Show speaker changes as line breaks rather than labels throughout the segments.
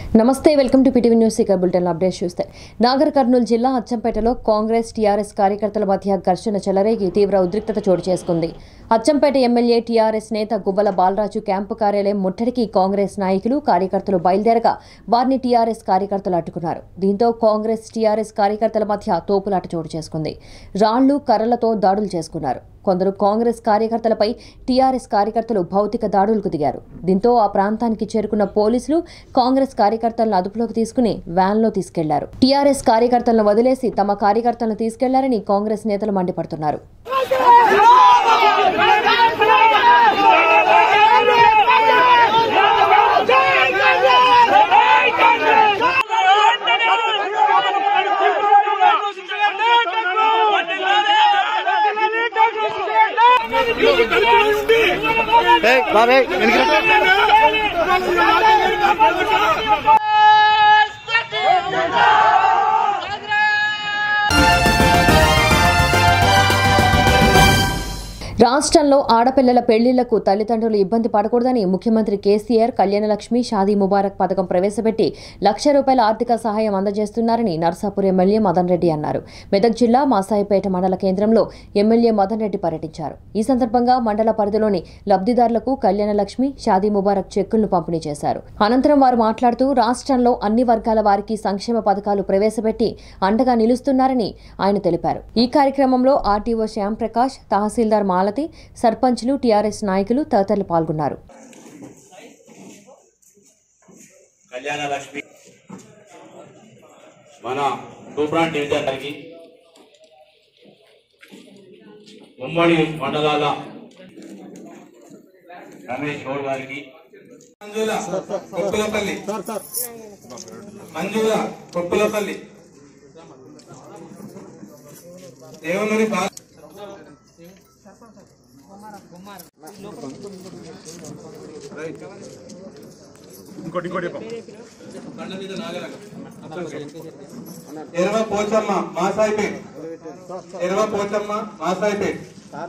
నమస్తే welcome to PTV news ఇక bulletin update చూస్తే నాగర్ కర్నూలు జిల్లా అచ్చంపేటలో కాంగ్రెస్ టీఆర్ఎస్ కార్యకర్తల మధ్య ఘర్షణ చెలరేగి తీవ్ర ఉద్రిక్తత చోటు చేసుకుంది అచ్చంపేట ఎమ్మెల్యే టీఆర్ఎస్ నేత గువ్వల బాలరాజు క్యాంపు కార్యాలయం ముట్టడికి కాంగ్రెస్ నాయకులు కార్యకర్తలు బయలుదేరగా వారిని టీఆర్ఎస్ కార్యకర్తలు అడ్డుకున్నారు దీంతో కాంగ్రెస్ టీఆర్ఎస్ కార్యకర్తల మధ్య తోపులాట చోటు చేసుకుంది రాళ్లు కర్రలతో దాడులు చేసుకున్నారు కొందరు కాంగ్రెస్ కార్యకర్తలపై టీఆర్ఎస్ కార్యకర్తలు భౌతిక దాడులకు దిగారు దీంతో ఆ ప్రాంతానికి చేరుకున్న పోలీసులు కాంగ్రెస్ కార్యకర్తలను అదుపులోకి తీసుకుని వ్యాన్లో తీసుకెళ్లారు టీఆర్ఎస్ కార్యకర్తలను వదిలేసి తమ కార్యకర్తలను తీసుకెళ్లారని కాంగ్రెస్ నేతలు మండిపడుతున్నారు
ఏయ్, బాబే, వెనక్కి రా.
రాష్ట్రంలో ఆడపిల్లల పెళ్లిళ్లకు తల్లిదండ్రులు ఇబ్బంది పడకూడదని ముఖ్యమంత్రి కేసీఆర్ కళ్యాణలక్ష్మి షాదీ ముబారక్ పథకం ప్రవేశపెట్టి లక్ష రూపాయల ఆర్థిక సహాయం అందజేస్తున్నారని నర్సాపూర్ ఎమ్మెల్యే మదన్ రెడ్డి అన్నారు మెదక్ జిల్లా మాసాయిపేట మండల కేంద్రంలో ఎమ్మెల్యే మదన్ రెడ్డి పర్యటించారు ఈ సందర్భంగా మండల పరిధిలోని లబ్ధిదారులకు కళ్యాణలక్ష్మి షాదీ ముబారక్ చెక్కులను పంపిణీ చేశారు అనంతరం వారు మాట్లాడుతూ రాష్ట్రంలో అన్ని వర్గాల వారికి సంక్షేమ పథకాలు ప్రవేశపెట్టి అండగా నిలుస్తున్నారని ఆయన తెలిపారు ఈ కార్యక్రమంలో ఆర్టీఓ శ్యాంప్రకాష్ తహసీల్దార్ మాలతి సర్పంచ్లు టీఆర్ఎస్ నాయకులు తదితరులు పాల్గొన్నారు
కళ్యాణ లక్ష్మి మన తూప్రాన్ డివిజన్ గారికి ఉమ్మడి మండలాల రమేష్ గౌడ్ గారికి
మంజుల కొప్పులపల్లి మంజుల కొప్పులపల్లి దేవుని బా ఎరవ పోచమ్మ మాసాయిపేట్ ఎరవ పోచమ్మ మాసాయిపేట్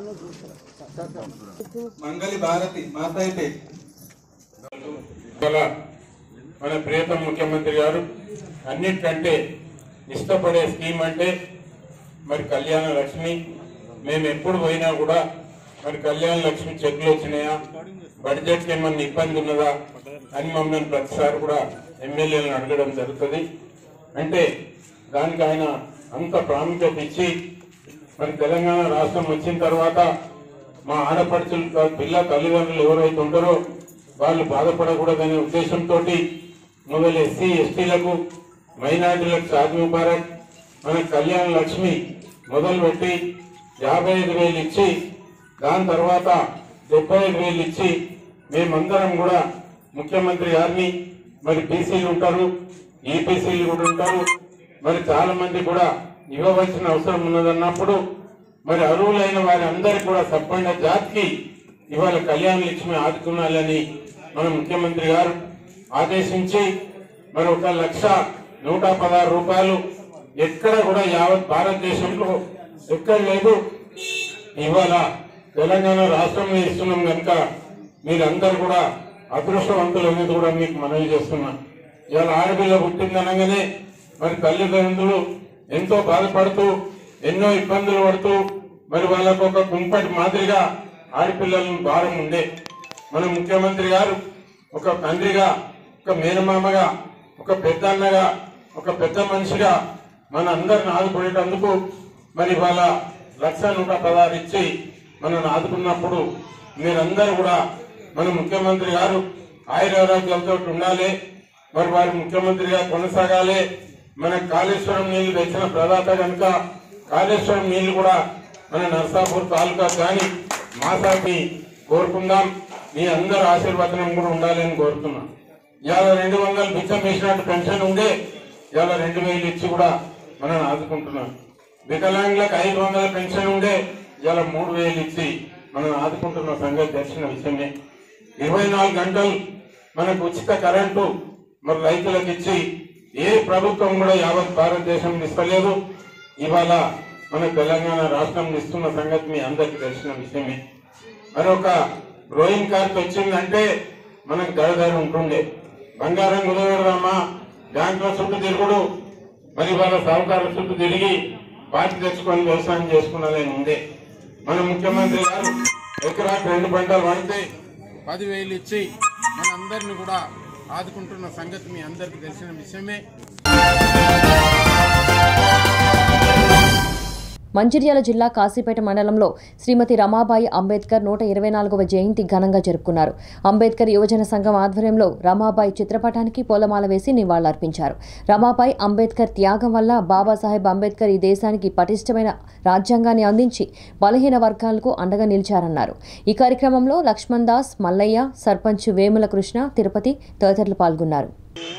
మంగళి భారతి మాసాయిపేట్
ఇవాళ మన ప్రియతమ ముఖ్యమంత్రి గారు అన్నిటికంటే ఇష్టపడే స్కీమ్ అంటే మరి కళ్యాణ లక్ష్మి మేము ఎప్పుడు పోయినా కూడా మరి కళ్యాణ లక్ష్మి చెక్లు వచ్చినాయా బడ్జెట్ ఏమన్నా ఇబ్బంది ఉన్నదా అని మమ్మల్ని ప్రతిసారి కూడా ఎమ్మెల్యేలను అడగడం జరుగుతుంది అంటే దానికి ఆయన అంత ప్రాముఖ్యత ఇచ్చి మరి తెలంగాణ రాష్ట్రం వచ్చిన తర్వాత మా ఆడపడుచులు పిల్ల తల్లిదండ్రులు ఎవరైతే ఉంటారో వాళ్ళు బాధపడకూడదనే ఉద్దేశంతో మొదలు ఎస్సీ ఎస్టీలకు మైనార్టీలకు షాదీ ముబారక్ మన కళ్యాణ లక్ష్మి మొదలుపెట్టి యాభై ఐదు వేలు ఇచ్చి దాని తర్వాత డెబ్బై ఐదు వేలు ఇచ్చి మేమందరం కూడా ముఖ్యమంత్రి గారిని మరి బీసీలు ఉంటారు ఈపీసీలు కూడా ఉంటారు మరి చాలా మంది కూడా ఇవ్వవలసిన అవసరం ఉన్నదన్నప్పుడు మరి అర్హులైన వారి అందరికి కూడా సబ్బండ జాతికి ఇవాళ కళ్యాణ లక్ష్మి ఆదుకున్నాలని మన ముఖ్యమంత్రి గారు ఆదేశించి మరి ఒక లక్ష నూట పదహారు రూపాయలు ఎక్కడ కూడా యావత్ భారతదేశంలో ఎక్కడ లేదు ఇవాళ తెలంగాణ రాష్ట్రంలో ఇస్తున్నాం కనుక మీరందరూ కూడా అదృష్టవంతులు అనేది కూడా మీకు మనవి చేస్తున్నా ఇవాళ ఆడపిల్ల పుట్టిందనగానే మరి తల్లిదండ్రులు ఎంతో బాధపడుతూ ఎన్నో ఇబ్బందులు పడుతూ మరి వాళ్ళకు ఒక కుంపటి మాదిరిగా ఆడపిల్లలను భారం ఉండే మన ముఖ్యమంత్రి గారు ఒక తండ్రిగా ఒక మేనమామగా ఒక పెద్ద అన్నగా ఒక పెద్ద మనిషిగా మన అందరిని ఆదుకునేటందుకు మరి వాళ్ళ లక్ష నూట పదహారు ఇచ్చి మనల్ని ఆదుకున్నప్పుడు మీరందరూ కూడా మన ముఖ్యమంత్రి గారు ఆయురారోగ్యాలతో ఉండాలి మరి వారి ముఖ్యమంత్రిగా కొనసాగాలి మన కాళేశ్వరం నీళ్లు తెచ్చిన ప్రదాత కనుక కాళేశ్వరం నీళ్లు కూడా మన నర్సాపూర్ తాలూకా కానీ మాసాకి కోరుకుందాం మీ అందరు ఆశీర్వచనం కూడా ఉండాలని కోరుతున్నాం ఇవాళ రెండు వందలు బిచ్చం వేసినట్టు పెన్షన్ ఉండే ఇవాళ రెండు వేలు ఇచ్చి కూడా మనం ఆదుకుంటున్నాం వికలాంగులకు ఐదు వందల పెన్షన్ ఉండే ఇవాళ మూడు వేలు ఇచ్చి మనం ఆదుకుంటున్న సంగతి తెలిసిన విషయమే ఇరవై నాలుగు గంటలు మనకు ఉచిత కరెంటు మరి రైతులకు ఇచ్చి ఏ ప్రభుత్వం కూడా యావత్ భారతదేశం ఇస్తలేదు ఇవాళ మన తెలంగాణ రాష్ట్రం ఇస్తున్న సంగతి మీ అందరికీ తెలిసిన విషయమే మరి ఒక గ్రోయింగ్ కార్త్ వచ్చిందంటే మనకు దడదడ ఉంటుండే బంగారం కుదరదమ్మా బ్యాంకుల చుట్టూ తిరుగుడు మరి వాళ్ళ సహకారుల చుట్టూ తిరిగి పార్టీ తెచ్చుకొని వ్యవసాయం చేసుకున్నదే ముందే మన ముఖ్యమంత్రి గారు ఎకరాకు రెండు పంటలు పడితే పదివేలు ఇచ్చి మనందరిని కూడా ఆదుకుంటున్న సంగతి మీ అందరికీ తెలిసిన విషయమే
మంచిర్యాల జిల్లా కాశీపేట మండలంలో శ్రీమతి రమాబాయి అంబేద్కర్ నూట ఇరవై నాలుగవ జయంతి ఘనంగా జరుపుకున్నారు అంబేద్కర్ యువజన సంఘం ఆధ్వర్యంలో రమాబాయి చిత్రపటానికి పూలమాల వేసి నివాళులర్పించారు రమాబాయి అంబేద్కర్ త్యాగం వల్ల బాబాసాహెబ్ అంబేద్కర్ ఈ దేశానికి పటిష్టమైన రాజ్యాంగాన్ని అందించి బలహీన వర్గాలకు అండగా నిలిచారన్నారు ఈ కార్యక్రమంలో లక్ష్మణ్ దాస్ మల్లయ్య సర్పంచ్ వేముల కృష్ణ తిరుపతి తదితరులు పాల్గొన్నారు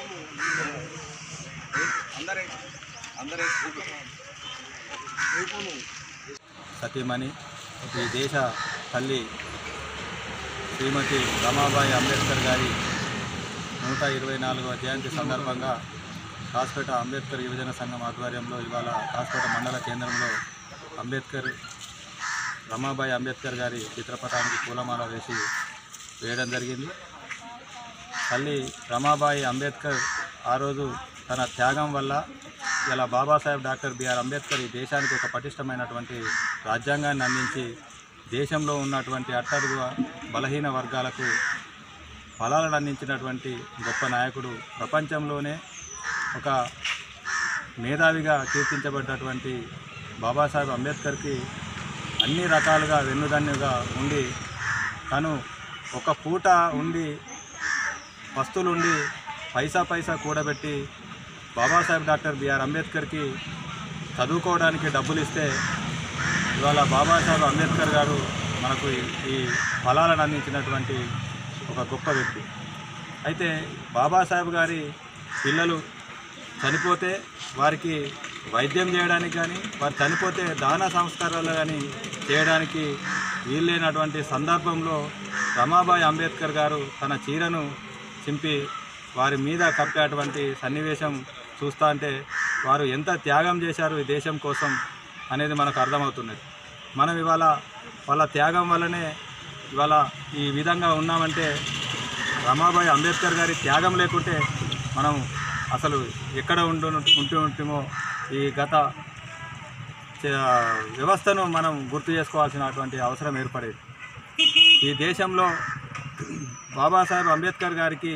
సతీమణి ఈ దేశ తల్లి శ్రీమతి రమాబాయి అంబేద్కర్ గారి నూట ఇరవై నాలుగవ జయంతి సందర్భంగా కాస్పేట అంబేద్కర్ యువజన సంఘం ఆధ్వర్యంలో ఇవాళ కాస్పేట మండల కేంద్రంలో అంబేద్కర్ రమాబాయి అంబేద్కర్ గారి చిత్రపటానికి పూలమాల వేసి వేయడం జరిగింది తల్లి రమాబాయి అంబేద్కర్ ఆ రోజు తన త్యాగం వల్ల ఇలా బాబాసాహెబ్ డాక్టర్ బిఆర్ అంబేద్కర్ ఈ దేశానికి ఒక పటిష్టమైనటువంటి రాజ్యాంగాన్ని అందించి దేశంలో ఉన్నటువంటి అట్టడుగు బలహీన వర్గాలకు ఫలాలను అందించినటువంటి గొప్ప నాయకుడు ప్రపంచంలోనే ఒక మేధావిగా కీర్తించబడ్డటువంటి బాబాసాహెబ్ అంబేద్కర్కి అన్ని రకాలుగా వెన్నుదన్నుగా ఉండి తను ఒక పూట ఉండి వస్తువులుండి పైసా పైసా కూడబెట్టి బాబాసాహెబ్ డాక్టర్ బిఆర్ అంబేద్కర్కి చదువుకోవడానికి డబ్బులు ఇస్తే ఇవాళ బాబాసాహెబ్ అంబేద్కర్ గారు మనకు ఈ- ఈ ఫలాలను అందించినటువంటి ఒక గొప్ప వ్యక్తి అయితే బాబాసాహెబ్ గారి పిల్లలు చనిపోతే వారికి వైద్యం చేయడానికి కానీ వారు చనిపోతే దాన సంస్కారాలు కానీ చేయడానికి వీల్లేనటువంటి సందర్భంలో రమాబాయి అంబేద్కర్ గారు తన చీరను చింపి వారి మీద కప్పేటువంటి సన్నివేశం చూస్తా అంటే వారు ఎంత త్యాగం చేశారు ఈ దేశం కోసం అనేది మనకు అర్థమవుతున్నది మనం ఇవాళ వాళ్ళ త్యాగం వల్లనే ఇవాళ ఈ విధంగా ఉన్నామంటే రమాబాయి అంబేద్కర్ గారి త్యాగం లేకుంటే మనం అసలు ఎక్కడ ఉండు ఉంటూ ఉంటామో ఈ గత చ- వ్యవస్థను మనం గుర్తు చేసుకోవాల్సినటువంటి అవసరం ఏర్పడేది ఈ దేశంలో బాబాసాహెబ్ అంబేద్కర్ గారికి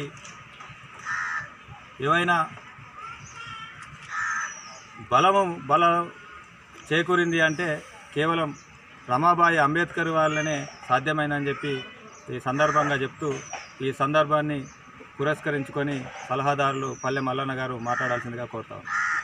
ఏవైనా బలము బలం చేకూరింది అంటే కేవలం రమాబాయి అంబేద్కర్ వాళ్ళనే సాధ్యమైందని చెప్పి ఈ సందర్భంగా చెప్తూ ఈ సందర్భాన్ని పురస్కరించుకొని సలహాదారులు పల్లె మల్లన్న గారు మాట్లాడాల్సిందిగా కోరుతాం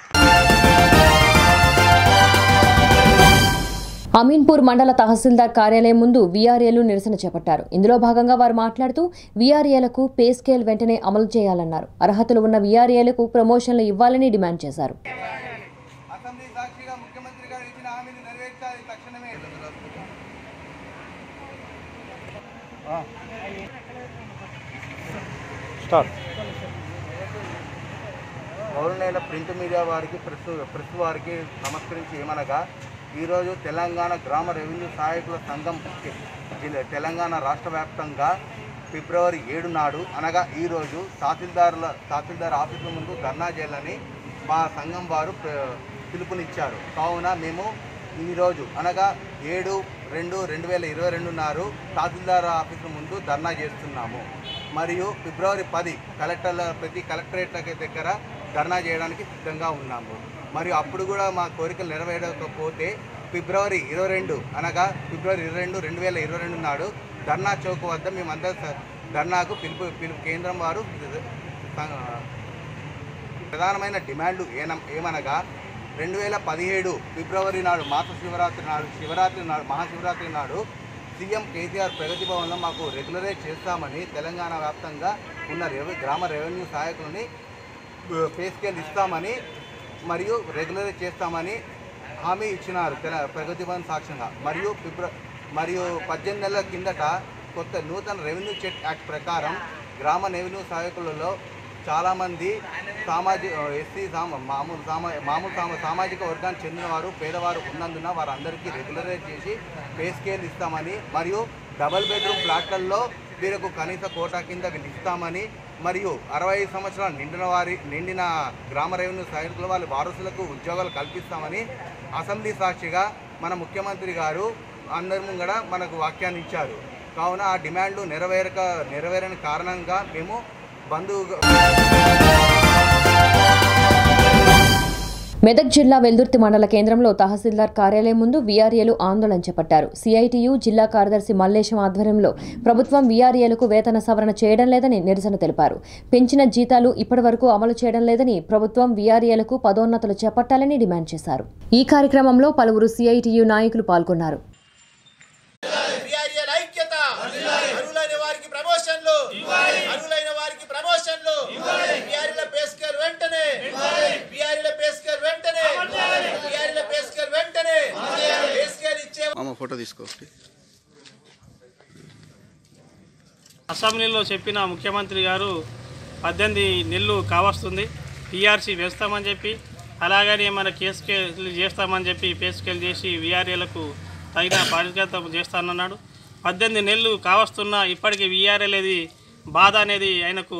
అమీన్పూర్ మండల తహసీల్దార్ కార్యాలయం ముందు వీఆర్ఏలు నిరసన చేపట్టారు ఇందులో భాగంగా వారు మాట్లాడుతూ వీఆర్ఏలకు పే స్కేల్ వెంటనే అమలు చేయాలన్నారు అర్హతలు ఉన్న వీఆర్ఏలకు ప్రమోషన్లు ఇవ్వాలని డిమాండ్ చేశారు
అసెంబ్లీ సాక్షిగా ముఖ్యమంత్రి గారు ఇచ్చిన హామీని నెరవేర్చాలి తక్షణమే పౌరులైన ప్రింట్ మీడియా వారికి ప్రెస్ ప్రెస్ వారికి నమస్కరించి ఏమనగా ఈరోజు తెలంగాణ గ్రామ రెవెన్యూ సహాయకుల సంఘం జిల్లా- తెలంగాణ రాష్ట్ర వ్యాప్తంగా ఫిబ్రవరి ఏడు నాడు అనగా ఈరోజు తహసీల్దారుల తహసీల్దార్ ఆఫీసుల ముందు ధర్నా చేయాలని మా సంఘం వారు ప్ర- పిలుపునిచ్చారు కావున మేము ఈరోజు అనగా ఏడు రెండు రెండు వేల ఇరవై రెండు నాడు తహసీల్దార్ ఆఫీసుల ముందు ధర్నా చేస్తున్నాము మరియు ఫిబ్రవరి పది కలెక్టర్ల ప్రతి కలెక్టరేట్ల దగ్గర ధర్నా చేయడానికి సిద్ధంగా ఉన్నాము మరియు అప్పుడు కూడా మా కోరికలు నెరవేరకపోతే ఫిబ్రవరి ఇరవై రెండు అనగా ఫిబ్రవరి ఇరవై రెండు రెండు వేల ఇరవై రెండు నాడు ధర్నా చౌక్ వద్ద మేమందరం స- ధర్నాకు పిలుపు పిలుపు కేంద్రం వారు స- ప్రధానమైన డిమాండ్ ఏన ఏమనగా రెండు వేల పదిహేడు ఫిబ్రవరి నాడు మాస శివరాత్రి నాడు శివరాత్రి నాడు మహాశివరాత్రి నాడు సీఎం కేసీఆర్ ప్రగతి భవన్లో మాకు రెగ్యులరైజ్ చేస్తామని తెలంగాణ వ్యాప్తంగా ఉన్న రెవె గ్రామ రెవెన్యూ సహాయకులని పే స్కేల్ ఇస్తామని మరియు రెగ్యులరైజ్ చేస్తామని హామీ ఇచ్చినారు తెల ప్రగతి భవన్ సాక్ష్యంగా మరియు ఫిబ్ర మరియు పద్దెనిమిది నెలల కిందట కొత్త నూతన రెవెన్యూ చెక్ యాక్ట్ ప్రకారం గ్రామ రెవెన్యూ సహాయకులలో చాలామంది సామాజిక ఎస్సీ సామ మామూలు సామా మామూలు సామ సామాజిక వర్గానికి చెందినవారు పేదవారు ఉన్నందున వారందరికీ రెగ్యులరైజ్ చేసి పే స్కేల్ ఇస్తామని మరియు డబల్ బెడ్రూమ్ ఫ్లాట్లలో వీరికి కనీస కోటా కింద వీళ్ళు ఇస్తామని మరియు అరవై ఐదు సంవత్సరాలు నిండిన వారి నిండిన గ్రామ రెవెన్యూ సైనికుల వాళ్ళ వారసులకు ఉద్యోగాలు కల్పిస్తామని అసెంబ్లీ సాక్షిగా మన ముఖ్యమంత్రి గారు అందరి ముంగడ మనకు వ్యాఖ్యానం ఇచ్చారు కావున ఆ డిమాండ్లు నెరవేరక నెరవేరని కారణంగా మేము బంధు
మెదక్ జిల్లా వెల్దుర్తి మండల కేంద్రంలో తహసీల్దార్ కార్యాలయం ముందు వీఆర్ఏలు ఆందోళన చేపట్టారు సిఐటియు జిల్లా కార్యదర్శి మల్లేశం ఆధ్వర్యంలో ప్రభుత్వం వీఆర్ఏలకు వేతన సవరణ చేయడం లేదని నిరసన తెలిపారు పెంచిన జీతాలు ఇప్పటి వరకు అమలు చేయడం లేదని ప్రభుత్వం వీఆర్ఏలకు పదోన్నతులు చేపట్టాలని డిమాండ్ చేశారు ఈ కార్యక్రమంలో పలువురు సిఐటియు నాయకులు పాల్గొన్నారు
బీఆర్ఏల ఐక్యత అర్హులైన వారికి ప్రమోషన్లు అర్హులైన వారికి ప్రమోషన్లు బీఆర్ఏల పే స్కేల్ వెంటనే బీఆర్ఏల పే స్కేల్ వెంటనే బీఆర్ఏల పే స్కేల్ వెంటనే పే స్కేల్ ఇచ్చే
అమ్మ ఫోటో తీసుకో
అసెంబ్లీలో చెప్పిన ముఖ్యమంత్రి గారు పద్దెనిమిది నెలలు కావస్తుంది పీఆర్సీ వేస్తామని చెప్పి అలాగని మన కేసుకెళ్ళి చేస్తామని చెప్పి పేసుకెళ్ళి చేసి వీఆర్ఏలకు తగిన పరిగతం చేస్తానన్నాడు పద్దెనిమిది నెలలు కావస్తున్నా ఇప్పటికీ వీఆర్ఎల్ అనేది బాధ అనేది ఆయనకు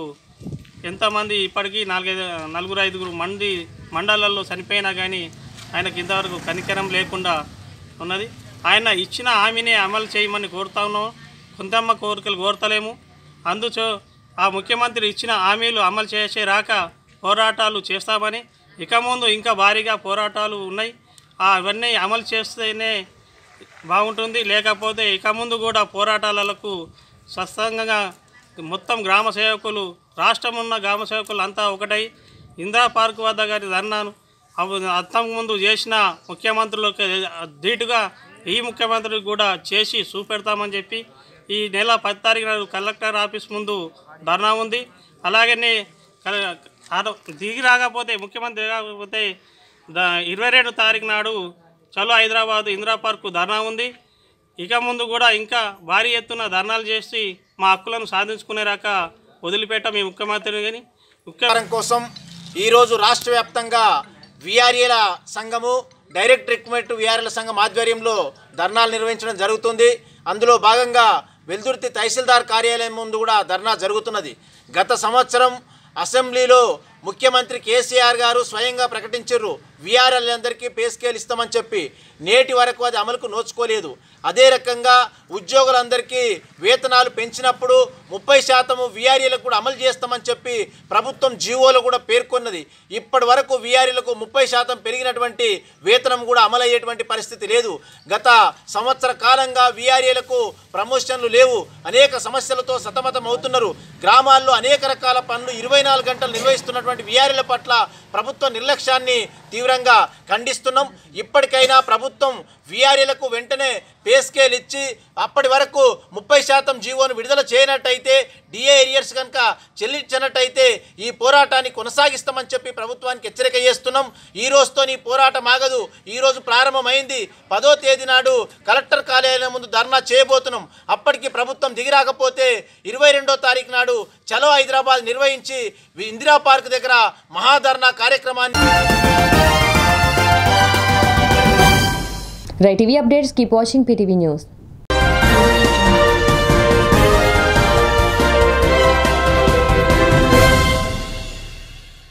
ఎంతమంది ఇప్పటికీ నాలుగైదు నలుగురు ఐదుగురు మంది మండలాల్లో చనిపోయినా కానీ ఆయనకి ఇంతవరకు కనికరం లేకుండా ఉన్నది ఆయన ఇచ్చిన హామీనే అమలు చేయమని కోరుతా ఉన్నాం కొంతమ్మ కోరికలు కోరతలేము అందుచో ఆ ముఖ్యమంత్రి ఇచ్చిన హామీలు అమలు చేసే రాక పోరాటాలు చేస్తామని ఇక ముందు ఇంకా భారీగా పోరాటాలు ఉన్నాయి ఆ అవన్నీ అమలు చేస్తేనే బాగుంటుంది లేకపోతే ఇక ముందు కూడా పోరాటాలకు స్వస్థంగా మొత్తం గ్రామ సేవకులు రాష్ట్రం ఉన్న గ్రామ సేవకులు అంతా ఒకటై ఇందిరా పార్క్ వద్ద గారి ధర్నాను అవ- అంతకు ముందు చేసిన ముఖ్యమంత్రులకు ధీటుగా ఈ ముఖ్యమంత్రికి కూడా చేసి చూపెడతామని చెప్పి ఈ నెల పది తారీఖు నాడు కలెక్టర్ ఆఫీస్ ముందు ధర్నా ఉంది అలాగనే కల- ఆడ- దిగి రాకపోతే ముఖ్యమంత్రి రాకపోతే ద ఇరవై రెండు తారీఖు నాడు చలో హైదరాబాద్ ఇందిరా పార్కు ధర్నా ఉంది ఇక ముందు కూడా ఇంకా భారీ ఎత్తున ధర్నాలు చేసి మా హక్కులను సాధించుకునే రాక వదిలిపెట్టాం ఈ ముఖ్యమంత్రిని కానీ ముఖ్య
ప్రచారం కోసం ఈరోజు రాష్ట్ర వ్యాప్తంగా విఆర్ఏల సంఘము డైరెక్ట్ రిక్రూట్మెంట్ విఆర్ఏల సంఘం ఆధ్వర్యంలో ధర్నాలు నిర్వహించడం జరుగుతుంది అందులో భాగంగా వెల్దుర్తి తహసీల్దార్ కార్యాలయం ముందు కూడా ధర్నా జరుగుతున్నది గత సంవత్సరం అసెంబ్లీలో ముఖ్యమంత్రి కేసీఆర్ గారు స్వయంగా ప్రకటించారు విఆర్ఎల్ అందరికీ పే స్కేల్ ఇస్తామని చెప్పి నేటి వరకు అది అమలుకు నోచుకోలేదు అదే రకంగా ఉద్యోగులందరికీ వేతనాలు పెంచినప్పుడు ముప్పై శాతము విఆర్ఏలకు కూడా అమలు చేస్తామని చెప్పి ప్రభుత్వం జీవోలో కూడా పేర్కొన్నది ఇప్పటి వరకు విఆర్ఏలకు ముప్పై శాతం పెరిగినటువంటి వేతనం కూడా అమలు అయ్యేటువంటి పరిస్థితి లేదు గత సంవత్సర కాలంగా విఆర్ఏలకు ప్రమోషన్లు లేవు అనేక సమస్యలతో సతమతం అవుతున్నారు గ్రామాల్లో అనేక రకాల పనులు ఇరవై నాలుగు గంటలు నిర్వహిస్తున్నటువంటి విఆర్ఏల పట్ల ప్రభుత్వ నిర్లక్ష్యాన్ని తీవ్రంగా ఖండిస్తున్నాం ఇప్పటికైనా ప్రభుత్వం విఆర్ఏలకు వెంటనే పే స్కేల్ ఇచ్చి అప్పటి వరకు ముప్పై శాతం జీవోను విడుదల చేయనట్టయితే డిఏ ఏరియర్స్ కనుక చెల్లించినట్టయితే ఈ పోరాటాన్ని కొనసాగిస్తామని చెప్పి ప్రభుత్వానికి హెచ్చరిక చేస్తున్నాం ఈ రోజుతో ఈ పోరాటం ఆగదు ఈ రోజు ప్రారంభమైంది పదో తేదీ నాడు కలెక్టర్ కార్యాలయం ముందు ధర్నా చేయబోతున్నాం అప్పటికి ప్రభుత్వం దిగిరాకపోతే ఇరవై రెండో తారీఖు నాడు చలో హైదరాబాద్ నిర్వహించి ఇందిరా పార్క్ దగ్గర మహాధర్నా కార్యక్రమాన్ని
right TV updates keep watching PTV news